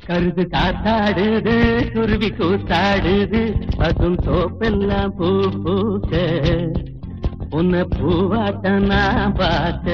கருது காத்தாடுது குருவி கூத்தாடுது பசும் தோப்பெல்லாம் பூ பூக்க உன்னை பூவாட்ட நான் பார்க்க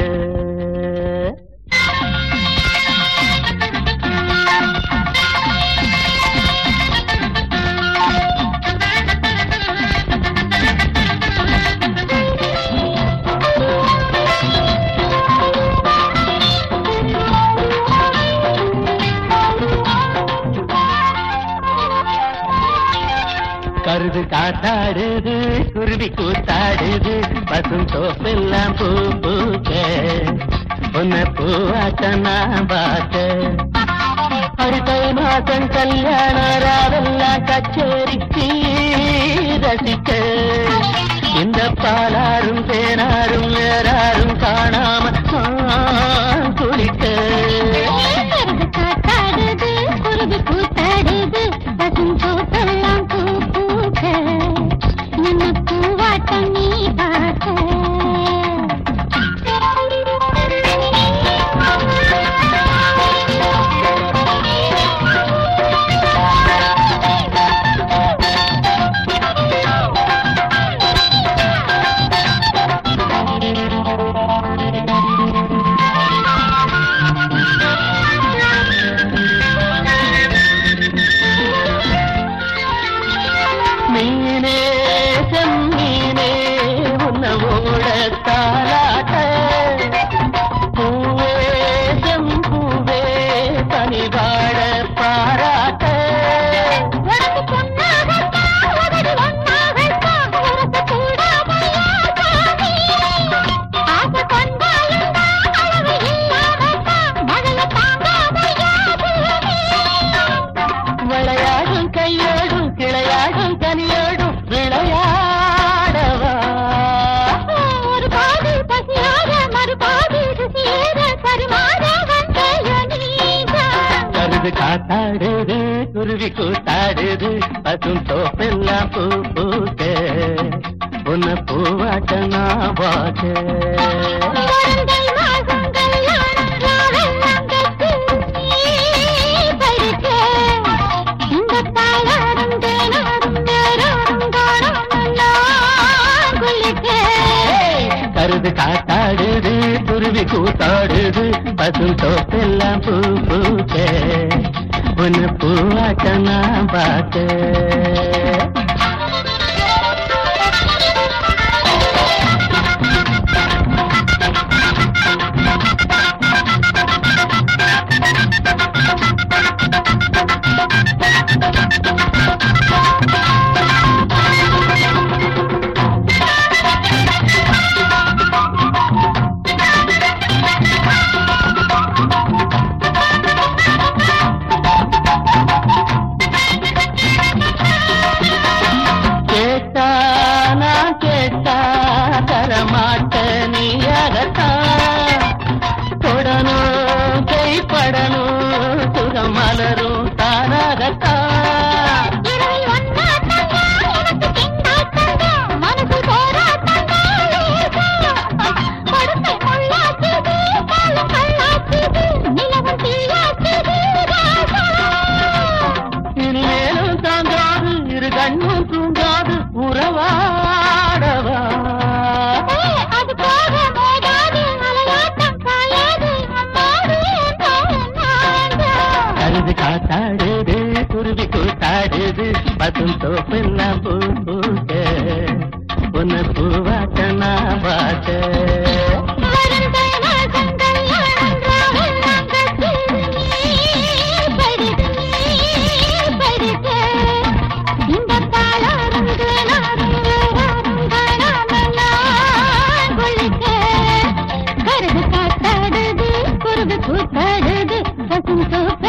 கருது காத்தாடுது குருவி கூத்தாடுது பசும் தோப்பெல்லாம் பூ பூக்க உன்னை பூவாட்ட நான் பார்க்க அடுத்த மாசம் கல்யாண ராவெல்லாம் கச்சேரிக்கு ரசிக்க இந்த பாலாரும் தேனாரும் வேறாரும் காணாம நான் குளிக்க கருது காத்தாடுது குருவி கூத்தாடுது பசும் தோட்டெல்லாம் பூ பூக்க நம்ம பூவாட்டம் நீ மீனே செம்மீனே உன்னவோட தாலாட்ட பூவே செம்பூவே பனிவாழ பாராட்ட உனக்கு பொன்னாகத்தான் உதடு ஒன்னாகத்தான் உரச கூடாமையா சாமி ஆசை கொண்டாயந்தான் அளவு இல்லாமத்தான் மழைய தாங்காமையா பூமி விளையாடும் கையோடும் கிளையாடும் கனியோடும் விளையாடவா ஒரு பாதி பசியாக மறுபாதி ருசியேற பரிமாற வந்தையோ நீதான் கருது காத்தாடுது குருவி கூத்தாடுது பசும் தோப்பெல்லாம் பூ பூக்க உன்னை பூவாட்ட நான் பார்க்க குழந்தை மாசம் கல்யாணம் ராவெல்லாம் கட்டு நீ படிக்க இந்த தாயாரும் தேனாரும் நேராரும் காணாமல் நான் குளிக்க கருது காத்தாடுது குருவி கூத்தாடுது பசும் தோப்பெல்லாம் பூ பூக்க உன்னை பூவாட்ட நான் பார்க்க கேட்டா நான் கேட்டா தரமாட்ட நீ அகத்தான் தொடணும் கைப்படணும் சுகம் மலரும் தானாகத்தான் இரவில் ஒன்னா தந்தா எனக்கு திண்டா தந்தா மனசு போரா தந்தா லேசா கொடுத்தை முள்ளாச்சுது காலம் கள்ளாச்சுது நிலவும் தீயாச்சுது ராசா இனிமேலும் தாங்காது இரு கண்ணும் தூங்காது உறவாடவா அது போக மோதாது அலையாட்டம் காயாது அம்மாடு கருது காத்தாடுது குருவி கூத்தாடுது பசும் தோப்பெல்லாம் பூ பூக்க உன்னை பூவாட்ட நான் பார்க்க கூத்தாடுது பசும் தோப்பு